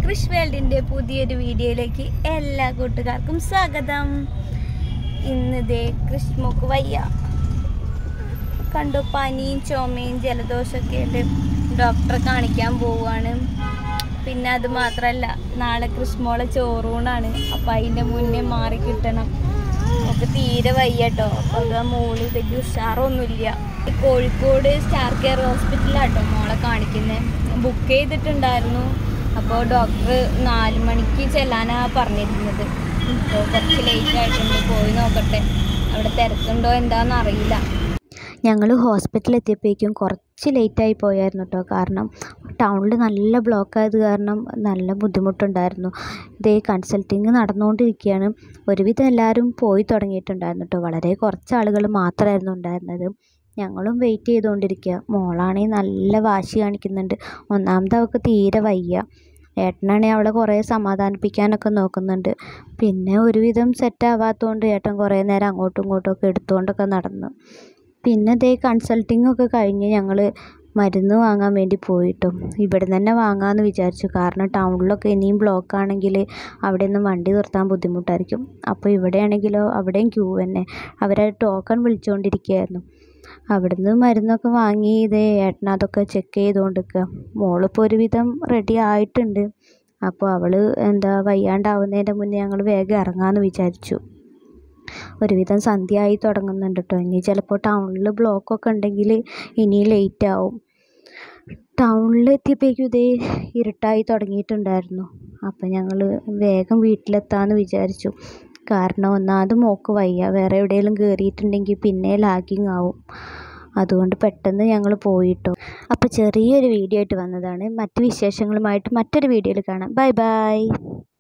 കൃഷ് വേൾഡിൻ്റെ പുതിയൊരു വീഡിയോയിലേക്ക് എല്ലാ കൂട്ടുകാർക്കും സ്വാഗതം ഇന്ന് ദേ കൃഷ്മോക്ക് വയ്യ കണ്ടു പനിയും ചുമയും ജലദോഷമൊക്കെ ആയിട്ട് ഡോക്ടറെ കാണിക്കാൻ പോവുകയാണ് പിന്നെ അത് മാത്രമല്ല നാളെ കൃഷ്മോളെ ചോറൂണാണ് അപ്പം അതിൻ്റെ മുന്നേ മാറി കിട്ടണം നമുക്ക് തീരെ വയ്യ കേട്ടോ അപ്പോൾ അത് ആ മോള് വലിയ ഉഷാറൊന്നുമില്ല ഈ കോഴിക്കോട് സ്റ്റാർ കെയർ ഹോസ്പിറ്റലാട്ടോ മോളെ കാണിക്കുന്നത് ബുക്ക് ചെയ്തിട്ടുണ്ടായിരുന്നു അപ്പോൾ ഡോക്ടർ നാല് മണിക്ക് ചെല്ലാനാണ് പറഞ്ഞിരുന്നത് ഇപ്പോൾ കുറച്ച് ലേറ്റ് ആയിട്ടുണ്ട് പോയി നോക്കട്ടെ അവിടെ തിരക്കുണ്ടോ എന്താണെന്ന് അറിയില്ല ഞങ്ങൾ ഹോസ്പിറ്റലിൽ എത്തിയപ്പോഴേക്കും കുറച്ച് ലേറ്റായി പോയായിരുന്നു കേട്ടോ കാരണം ടൗണിൽ നല്ല ബ്ലോക്ക് ആയത് കാരണം നല്ല ബുദ്ധിമുട്ടുണ്ടായിരുന്നു ഇതേ കൺസൾട്ടിങ് നടന്നുകൊണ്ടിരിക്കുകയാണ് ഒരുവിധം എല്ലാവരും പോയി തുടങ്ങിയിട്ടുണ്ടായിരുന്നു കേട്ടോ വളരെ കുറച്ച് ആളുകൾ മാത്രമായിരുന്നു ഉണ്ടായിരുന്നത് ഞങ്ങളും വെയിറ്റ് ചെയ്തുകൊണ്ടിരിക്കുക മോളാണെങ്കിൽ നല്ല വാശി കാണിക്കുന്നുണ്ട് ഒന്നാമത് അവൾക്ക് തീരെ വയ്യ ഏട്ടനാണെങ്കിൽ അവളെ കുറേ സമാധാനിപ്പിക്കാനൊക്കെ നോക്കുന്നുണ്ട് പിന്നെ ഒരുവിധം സെറ്റ് ആവാത്തതുകൊണ്ട് ഏട്ടൻ കുറേ നേരം അങ്ങോട്ടും ഇങ്ങോട്ടും ഒക്കെ എടുത്തുകൊണ്ടൊക്കെ നടന്നു പിന്നെ ദേ കൺസൾട്ടിങ് ഒക്കെ കഴിഞ്ഞ് ഞങ്ങൾ മരുന്ന് വാങ്ങാൻ വേണ്ടി പോയിട്ടും ഇവിടെ തന്നെ വാങ്ങാമെന്ന് വിചാരിച്ചു കാരണം ടൗണിലൊക്കെ ഇനിയും ബ്ലോക്ക് ആണെങ്കിൽ അവിടെയൊന്നും വണ്ടി നിർത്താൻ ബുദ്ധിമുട്ടായിരിക്കും അപ്പോൾ ഇവിടെയാണെങ്കിലോ അവിടെയും ക്യൂ തന്നെ അവരെ ടോക്കൺ വിളിച്ചുകൊണ്ടിരിക്കുകയായിരുന്നു അവിടുന്ന് മരുന്നൊക്കെ വാങ്ങി ഇതേ ഏട്ടൻ അതൊക്കെ ചെക്ക് ചെയ്തുകൊണ്ടിരിക്കുക മോളിപ്പോൾ ഒരുവിധം റെഡി ആയിട്ടുണ്ട് അപ്പോൾ അവൾ എന്താ വയ്യാണ്ടാവുന്നതിൻ്റെ മുന്നേ ഞങ്ങൾ വേഗം ഇറങ്ങാമെന്ന് വിചാരിച്ചു ഒരുവിധം സന്ധ്യയായി തുടങ്ങുന്നുണ്ട് കേട്ടോ ഇനി ചിലപ്പോൾ ടൗണിൽ ബ്ലോക്കൊക്കെ ഉണ്ടെങ്കിൽ ഇനി ലേറ്റ് ആവും ടൗണിൽ എത്തിയപ്പോഴേക്കും ഇതേ ഇരുട്ടായി തുടങ്ങിയിട്ടുണ്ടായിരുന്നു അപ്പം ഞങ്ങൾ വേഗം വീട്ടിലെത്താമെന്ന് വിചാരിച്ചു കാരണം ഒന്നാമത് മോക്ക് വയ്യ വേറെ എവിടെയെങ്കിലും കയറിയിട്ടുണ്ടെങ്കിൽ പിന്നെ ലാഗിങ് ആവും അതുകൊണ്ട് പെട്ടെന്ന് ഞങ്ങൾ പോയിട്ടോ അപ്പോൾ ചെറിയൊരു വീഡിയോ ആയിട്ട് വന്നതാണ് മറ്റ് വിശേഷങ്ങളുമായിട്ട് മറ്റൊരു വീഡിയോയിൽ കാണാം ബൈ ബൈ